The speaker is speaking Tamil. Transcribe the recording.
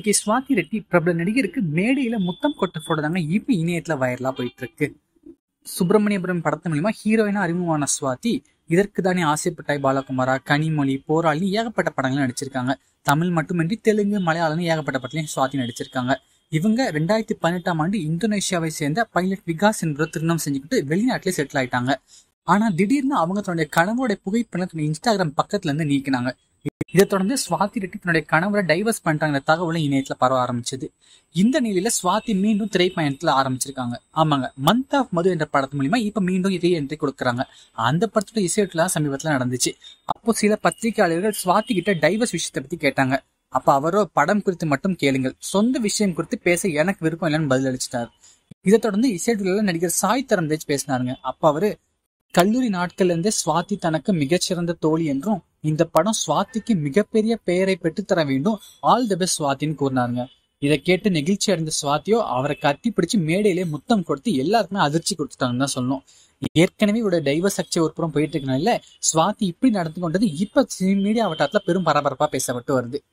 இன்னைக்கு சுவாதி ரெட்டி பிரபல நடிகருக்கு மேடையில முத்தம் கொட்ட போட்டோ தாங்க இப்ப இணையத்துல வைரலா போயிட்டு இருக்கு சுப்பிரமணியபுரம் படத்து மூலியமா ஹீரோயினா அறிமுகமான சுவாதி இதற்கு தானே ஆசைப்பட்டாய் பாலகுமாரா கனிமொழி போராளி ஏகப்பட்ட படங்கள் நடிச்சிருக்காங்க தமிழ் மட்டுமின்றி தெலுங்கு மலையாளம் ஏகப்பட்ட படத்துலயும் சுவாதி நடிச்சிருக்காங்க இவங்க ரெண்டாயிரத்தி பதினெட்டாம் ஆண்டு இந்தோனேஷியாவை சேர்ந்த பைலட் விகாஸ் என்பவர் திருமணம் செஞ்சுக்கிட்டு வெளிநாட்டிலே செட்டில் ஆயிட்டாங்க ஆனா திடீர்னு அவங்க தன்னுடைய கணவருடைய புகைப்படம் தன்னுடைய இன்ஸ்டாகிராம் பக்கத்துல இருந்து நீக்கினாங்க இதை தொடர்ந்து சுவாதி ரெட்டி தன்னுடைய கணவரை டைவர்ஸ் பண்ணிட்டாங்க தகவலும் இணையத்துல பரவ ஆரம்பிச்சது இந்த நிலையில சுவாதி மீண்டும் திரைப்பயணத்துல ஆரம்பிச்சிருக்காங்க ஆமாங்க மந்த் ஆஃப் மது என்ற படத்து மூலியமா இப்ப மீண்டும் இதே என்ட்ரி கொடுக்குறாங்க அந்த படத்தோட இசையெல்லாம் சமீபத்துல நடந்துச்சு அப்போ சில பத்திரிகையாளர்கள் சுவாதி கிட்ட டைவர்ஸ் விஷயத்தை பத்தி கேட்டாங்க அப்ப அவரோ படம் குறித்து மட்டும் கேளுங்கள் சொந்த விஷயம் குறித்து பேச எனக்கு விருப்பம் இல்லைன்னு பதில் அளிச்சிட்டாரு இதை தொடர்ந்து இசையெல்லாம் நடிகர் சாய் தரம் தேஜ் பேசினாருங்க அப்ப அவரு கல்லூரி நாட்கள்ல இருந்தே சுவாதி தனக்கு மிகச்சிறந்த தோழி என்றும் இந்த படம் சுவாதிக்கு மிகப்பெரிய பெயரை பெற்றுத்தர வேண்டும் ஆல் தி பெஸ்ட் சுவாதின்னு கூறினாருங்க இதை கேட்டு நெகிழ்ச்சி அடைந்த சுவாதியோ அவரை கத்தி பிடிச்சு மேடையிலே முத்தம் கொடுத்து எல்லாருக்குமே அதிர்ச்சி கொடுத்துட்டாங்கன்னு தான் சொல்லணும் ஏற்கனவே இவருடைய டைவர்ஸ் சர்ச்சை ஒரு புறம் போயிட்டு இருக்கனால சுவாதி இப்படி நடந்து கொண்டது இப்ப மீடியா வட்டாரத்துல பெரும் பரபரப்பா பேசப்பட்டு வருது